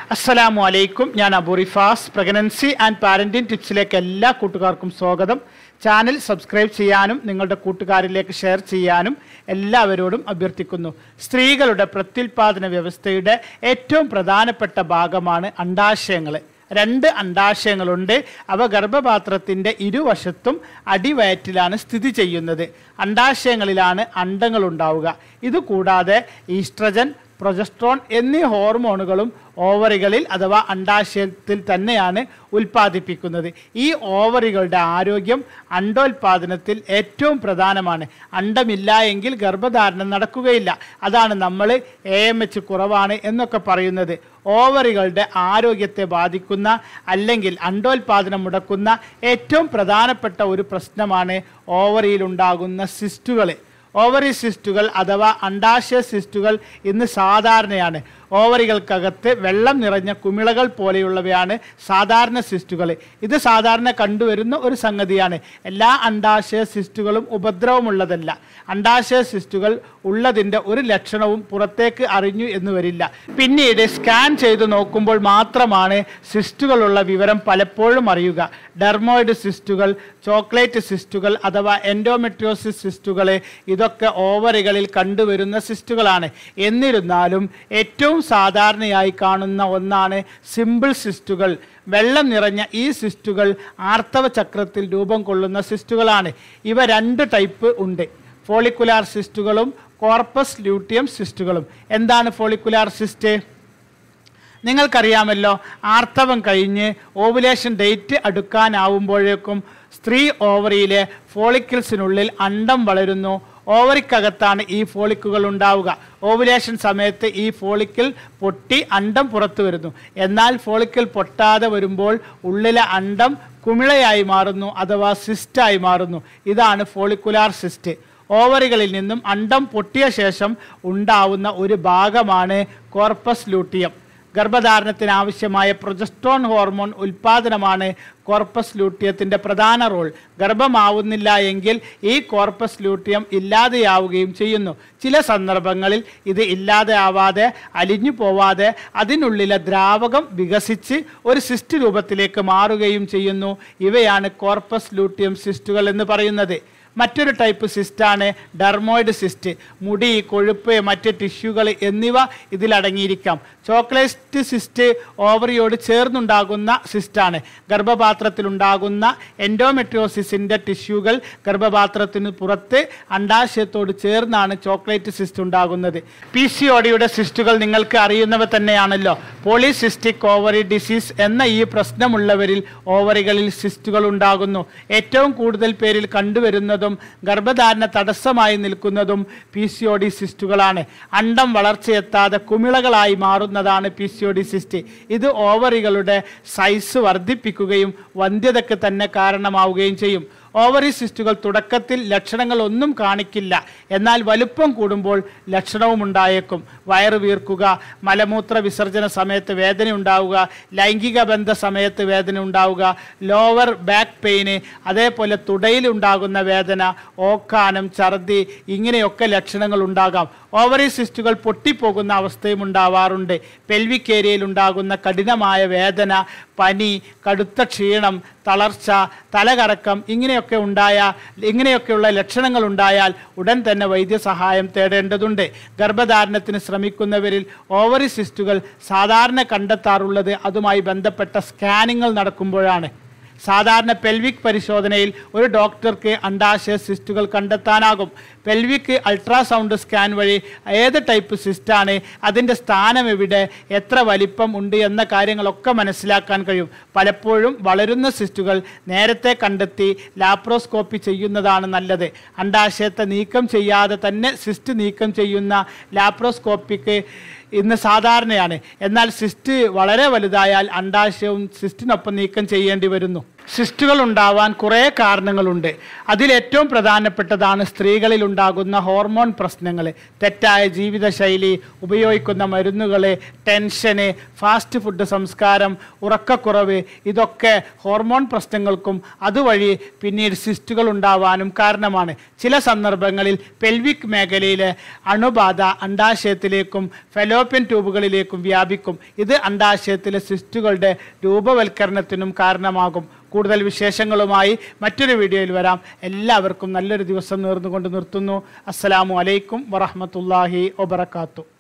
അസ്സലാമു അലൈക്കും ഞാൻ അബുറിഫാസ് പ്രഗ്നൻസി ആൻഡ് പാരന്റിംഗ് ടിപ്സിലേക്ക് എല്ലാ കൂട്ടുകാർക്കും സ്വാഗതം ചാനൽ സബ്സ്ക്രൈബ് ചെയ്യാനും നിങ്ങളുടെ കൂട്ടുകാരിലേക്ക് ഷെയർ ചെയ്യാനും എല്ലാവരോടും അഭ്യർത്ഥിക്കുന്നു സ്ത്രീകളുടെ പ്രത്യുൽപാദന വ്യവസ്ഥയുടെ ഏറ്റവും പ്രധാനപ്പെട്ട ഭാഗമാണ് അണ്ടാശയങ്ങൾ രണ്ട് അണ്ടാശയങ്ങളുണ്ട് അവ ഗർഭപാത്രത്തിൻ്റെ ഇരുവശത്തും അടിവയറ്റിലാണ് സ്ഥിതി ചെയ്യുന്നത് അണ്ടാശയങ്ങളിലാണ് അണ്ടങ്ങൾ ഉണ്ടാവുക ഇതുകൂടാതെ ഈസ്ട്രജൻ പ്രൊജസ്ട്രോൺ എന്നീ ഹോർമോണുകളും ഓവറികളിൽ അഥവാ അണ്ടാശയത്തിൽ തന്നെയാണ് ഉൽപ്പാദിപ്പിക്കുന്നത് ഈ ഓവറികളുടെ ആരോഗ്യം അണ്ടോൽപാദനത്തിൽ ഏറ്റവും പ്രധാനമാണ് അണ്ടമില്ല എങ്കിൽ ഗർഭധാരണം നടക്കുകയില്ല അതാണ് നമ്മൾ എ എം എച്ച് കുറവാണ് എന്നൊക്കെ പറയുന്നത് ഓവറികളുടെ ആരോഗ്യത്തെ ബാധിക്കുന്ന അല്ലെങ്കിൽ അണ്ടോൽപാദനം മുടക്കുന്ന ഏറ്റവും പ്രധാനപ്പെട്ട ഒരു പ്രശ്നമാണ് ഓവറിയിലുണ്ടാകുന്ന സിസ്റ്റുകൾ ഓവറി സിസ്റ്റുകൾ അഥവാ അണ്ടാശയ സിസ്റ്റുകൾ ഇന്ന് സാധാരണയാണ് ഓവറികൾക്കകത്ത് വെള്ളം നിറഞ്ഞ കുമിളകൾ പോലെയുള്ളവയാണ് സാധാരണ സിസ്റ്റുകൾ ഇത് സാധാരണ കണ്ടുവരുന്ന ഒരു സംഗതിയാണ് എല്ലാ അണ്ടാശയ സിസ്റ്റുകളും ഉപദ്രവമുള്ളതല്ല അണ്ടാശയ സിസ്റ്റുകൾ ഉള്ളതിൻ്റെ ഒരു ലക്ഷണവും പുറത്തേക്ക് അറിഞ്ഞു എന്ന് വരില്ല പിന്നീട് സ്കാൻ ചെയ്ത് നോക്കുമ്പോൾ മാത്രമാണ് സിസ്റ്റുകളുള്ള വിവരം പലപ്പോഴും അറിയുക ഡെർമോയിഡ് സിസ്റ്റുകൾ ചോക്ലേറ്റ് സിസ്റ്റുകൾ അഥവാ എൻഡോമെട്രിയോസിസ് സിസ്റ്റുകൾ ഇതൊക്കെ ഓവറികളിൽ കണ്ടുവരുന്ന സിസ്റ്റുകളാണ് എന്നിരുന്നാലും ഏറ്റവും സാധാരണയായി കാണുന്ന ഒന്നാണ് സിമ്പിൾ സിസ്റ്റുകൾ വെള്ളം നിറഞ്ഞ ഈ സിസ്റ്റുകൾ ആർത്തവ ചക്രത്തിൽ രൂപം കൊള്ളുന്ന സിസ്റ്റുകളാണ് ഇവ രണ്ട് ടൈപ്പ് ഉണ്ട് ഫോളിക്കുലാർ സിസ്റ്റുകളും കോർപ്പസ് ലൂട്ടിയം സിസ്റ്റുകളും എന്താണ് ഫോളിക്കുലാർ സിസ്റ്റ് നിങ്ങൾക്കറിയാമല്ലോ ആർത്തവം കഴിഞ്ഞ് ഓവുലേഷൻ ഡേറ്റ് അടുക്കാനാവുമ്പോഴേക്കും സ്ത്രീ ഓവറിയിലെ ഫോളിക്കിൾസിനുള്ളിൽ അണ്ടം വളരുന്നു ഓവറിക്കകത്താണ് ഈ ഫോളിക്കുകൾ ഉണ്ടാവുക ഓവുലേഷൻ സമയത്ത് ഈ ഫോളിക്കിൾ പൊട്ടി അണ്ടം പുറത്തു വരുന്നു എന്നാൽ ഫോളിക്കിൾ പൊട്ടാതെ വരുമ്പോൾ ഉള്ളിലെ അണ്ടം കുമിളയായി മാറുന്നു അഥവാ സിസ്റ്റായി മാറുന്നു ഇതാണ് ഫോളിക്കുലാർ സിസ്റ്റ് ഓവറികളിൽ നിന്നും അണ്ടം പൊട്ടിയ ശേഷം ഉണ്ടാവുന്ന ഒരു ഭാഗമാണ് കോർപ്പസ് ലൂട്ടിയം ഗർഭധാരണത്തിന് ആവശ്യമായ പ്രൊജസ്ട്രോൺ ഹോർമോൺ ഉൽപാദനമാണ് കോർപ്പസ് ലൂട്ടിയത്തിൻ്റെ പ്രധാന റോൾ ഗർഭമാവുന്നില്ല എങ്കിൽ ഈ കോർപ്പസ് ലൂട്ടിയം ഇല്ലാതെയാവുകയും ചെയ്യുന്നു ചില സന്ദർഭങ്ങളിൽ ഇത് ഇല്ലാതെയാവാതെ അലിഞ്ഞു പോവാതെ അതിനുള്ളിലെ ദ്രാവകം വികസിച്ച് ഒരു സിസ്റ്റ് രൂപത്തിലേക്ക് മാറുകയും ചെയ്യുന്നു ഇവയാണ് കോർപ്പസ് ലൂട്ടിയം സിസ്റ്റുകൾ എന്ന് പറയുന്നത് മറ്റൊരു ടൈപ്പ് സിസ്റ്റാണ് ഡെർമോയിഡ് സിസ്റ്റ് മുടി കൊഴുപ്പ് മറ്റ് ടിഷ്യൂകൾ എന്നിവ ഇതിലടങ്ങിയിരിക്കാം ചോക്ലേറ്റ് സിസ്റ്റ് ഓവറിയോട് ചേർന്നുണ്ടാകുന്ന സിസ്റ്റാണ് ഗർഭപാത്രത്തിലുണ്ടാകുന്ന എൻഡോമെട്രിയോസിസിൻ്റെ ടിഷ്യൂകൾ ഗർഭപാത്രത്തിന് പുറത്ത് അണ്ടാശയത്തോട് ചേർന്നാണ് ചോക്ലേറ്റ് സിസ്റ്റ് ഉണ്ടാകുന്നത് പി സി ഒടിയുടെ സിസ്റ്റുകൾ നിങ്ങൾക്ക് അറിയുന്നവ തന്നെയാണല്ലോ പോളിസിസ്റ്റിക് ഓവറി ഡിസീസ് എന്ന ഈ പ്രശ്നമുള്ളവരിൽ ഓവറികളിൽ സിസ്റ്റുകൾ ഉണ്ടാകുന്നു ഏറ്റവും കൂടുതൽ പേരിൽ കണ്ടുവരുന്നതും ഗർഭധാരണ തടസ്സമായി നിൽക്കുന്നതും പി സി ഒ ഡി സിസ്റ്റുകളാണ് അണ്ടം വളർച്ചയെത്താതെ കുമിളകളായി മാറുന്നതാണ് P C O D cyst ഇത് ഓവറികളുടെ സൈസ് വർദ്ധിപ്പിക്കുകയും വന്ധ്യതയ്ക്ക് തന്നെ കാരണമാവുകയും ചെയ്യും ഓവറി സിസ്റ്റുകൾ തുടക്കത്തിൽ ലക്ഷണങ്ങൾ ഒന്നും കാണിക്കില്ല എന്നാൽ വലുപ്പം കൂടുമ്പോൾ ലക്ഷണവും ഉണ്ടായേക്കും വയറ് വീർക്കുക മലമൂത്ര വിസർജന സമയത്ത് വേദന ഉണ്ടാവുക ലൈംഗിക ബന്ധ സമയത്ത് വേദന ഉണ്ടാവുക ലോവർ ബാക്ക് പെയിന് അതേപോലെ തുടയിൽ ഉണ്ടാകുന്ന വേദന ഓക്കാനം ഛർദി ഇങ്ങനെയൊക്കെ ലക്ഷണങ്ങൾ ഉണ്ടാകാം ഓവറി സിസ്റ്റുകൾ പൊട്ടിപ്പോകുന്ന അവസ്ഥയും ഉണ്ടാവാറുണ്ട് പെൽവിക് ഏരിയയിൽ ഉണ്ടാകുന്ന കഠിനമായ വേദന പനി കടുത്ത ക്ഷീണം തളർച്ച തലകറക്കം ഇങ്ങനെയൊക്കെ ഉണ്ടായാൽ ഇങ്ങനെയൊക്കെയുള്ള ലക്ഷണങ്ങൾ ഉണ്ടായാൽ ഉടൻ തന്നെ വൈദ്യസഹായം തേടേണ്ടതുണ്ട് ഗർഭധാരണത്തിന് ശ്രമിക്കുന്നവരിൽ ഓവറി സിസ്റ്റുകൾ സാധാരണ കണ്ടെത്താറുള്ളത് അതുമായി ബന്ധപ്പെട്ട സ്കാനിങ്ങൾ നടക്കുമ്പോഴാണ് സാധാരണ പെൽവിക് പരിശോധനയിൽ ഒരു ഡോക്ടർക്ക് അണ്ടാശയ സിസ്റ്റുകൾ കണ്ടെത്താനാകും പെൽവിക് അൾട്രാസൗണ്ട് സ്കാൻ വഴി ഏത് ടൈപ്പ് സിസ്റ്റാണ് അതിൻ്റെ സ്ഥാനം എവിടെ എത്ര വലിപ്പം ഉണ്ട് എന്ന കാര്യങ്ങളൊക്കെ മനസ്സിലാക്കാൻ കഴിയും പലപ്പോഴും വളരുന്ന സിസ്റ്റുകൾ നേരത്തെ കണ്ടെത്തി ലാപ്രോസ്കോപ്പി ചെയ്യുന്നതാണ് നല്ലത് അണ്ടാശയത്തെ നീക്കം ചെയ്യാതെ തന്നെ സിസ്റ്റ് നീക്കം ചെയ്യുന്ന ലാപ്രോസ്കോപ്പിക്ക് ഇന്ന് സാധാരണയാണ് എന്നാൽ സിസ്റ്റ് വളരെ വലുതായാൽ അണ്ടാശയവും സിസ്റ്റിനൊപ്പം നീക്കം ചെയ്യേണ്ടി വരുന്നു സിസ്റ്റുകൾ ഉണ്ടാവാൻ കുറേ കാരണങ്ങളുണ്ട് അതിലേറ്റവും പ്രധാനപ്പെട്ടതാണ് സ്ത്രീകളിൽ ഉണ്ടാകുന്ന ഹോർമോൺ പ്രശ്നങ്ങൾ തെറ്റായ ജീവിതശൈലി ഉപയോഗിക്കുന്ന മരുന്നുകൾ ടെൻഷന് ഫാസ്റ്റ് ഫുഡ് സംസ്കാരം ഉറക്കക്കുറവ് ഇതൊക്കെ ഹോർമോൺ പ്രശ്നങ്ങൾക്കും അതുവഴി പിന്നീട് സിസ്റ്റുകൾ ഉണ്ടാവാനും കാരണമാണ് ചില സന്ദർഭങ്ങളിൽ പെൽവിക് മേഖലയിലെ അണുബാധ അണ്ടാശയത്തിലേക്കും ഫെലോപ്യൻ ട്യൂബുകളിലേക്കും വ്യാപിക്കും ഇത് അണ്ടാശയത്തിലെ സിസ്റ്റുകളുടെ രൂപവൽക്കരണത്തിനും കാരണമാകും കൂടുതൽ വിശേഷങ്ങളുമായി മറ്റൊരു വീഡിയോയിൽ വരാം എല്ലാവർക്കും നല്ലൊരു ദിവസം നേർന്നുകൊണ്ട് നിർത്തുന്നു അസ്സലാമു അലൈക്കും വറഹമത്തല്ലാഹി വബർക്കാത്തു